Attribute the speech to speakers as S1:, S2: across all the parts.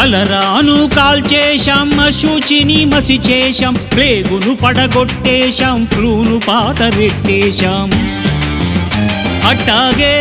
S1: కలరాను కాల్చేశాం అశుచిని మసి చేశాం ప్లేగును పడగొట్టేశాం ఫ్లూను పాతరెట్టేశాం అట్టాగే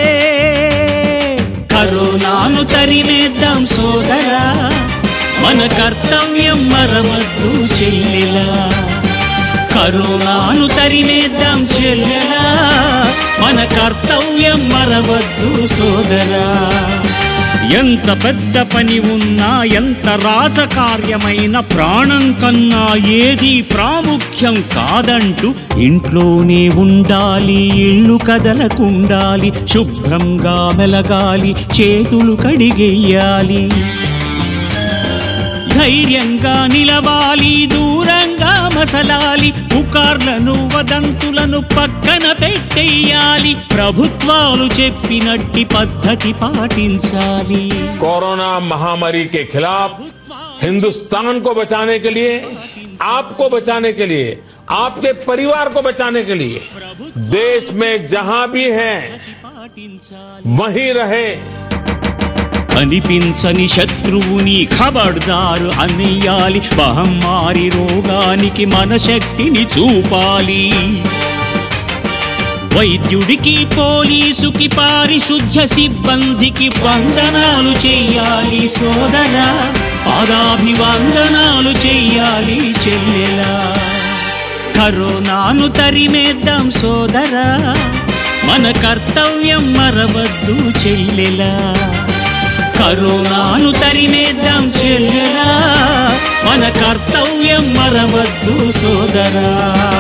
S1: కరోనాను తరిమేద్దాం సోదరా మన కర్తవ్యం మరవద్దు చెల్లెలా కరోనాను తరిమేద్దాం చెల్లెలా మన కర్తవ్యం మరవద్దు సోదరా ఎంత పెద్ద పని ఉన్నా ఎంత రాజకార్యమైన ప్రాణం కన్నా ఏది ప్రాముఖ్యం కాదంటూ ఇంట్లోనే ఉండాలి ఇల్లు కదలకుండాలి శుభ్రంగా మెలగాలి చేతులు కడిగెయ్యాలి ధైర్యంగా నిలవాలి దూరంగా మసలాలి పుకార్లను వదంతులను పక్కన పెట్టేయాలి ప్రభుత్వాలు చెప్పినట్టి పద్ధతి పాటించాలి
S2: कोरोना महामारी के खिलाफ हिंदुस्तान को बचाने के लिए आपको बचाने के लिए आपके परिवार को बचाने के लिए देश में जहां भी हैं वहीं रहे
S1: కనిపించని శత్రువుని ఖబర్దారు అనేయాలి మహమ్మారి రోగానికి మన శక్తిని చూపాలి వైద్యుడికి పోలీసుకి పారిశుద్ధ సిబ్బందికి వందనాలు చెయ్యాలి సోదరా పాదాభివందనాలు చెయ్యాలి చెల్లెలా కరోనాను తరిమేద్దాం సోదరా మన కర్తవ్యం మరవద్దు చెల్లెలా కరోనాను తరిమేద్దాం చెల్లెలా మన కర్తవ్యం మరవద్దు సోదరా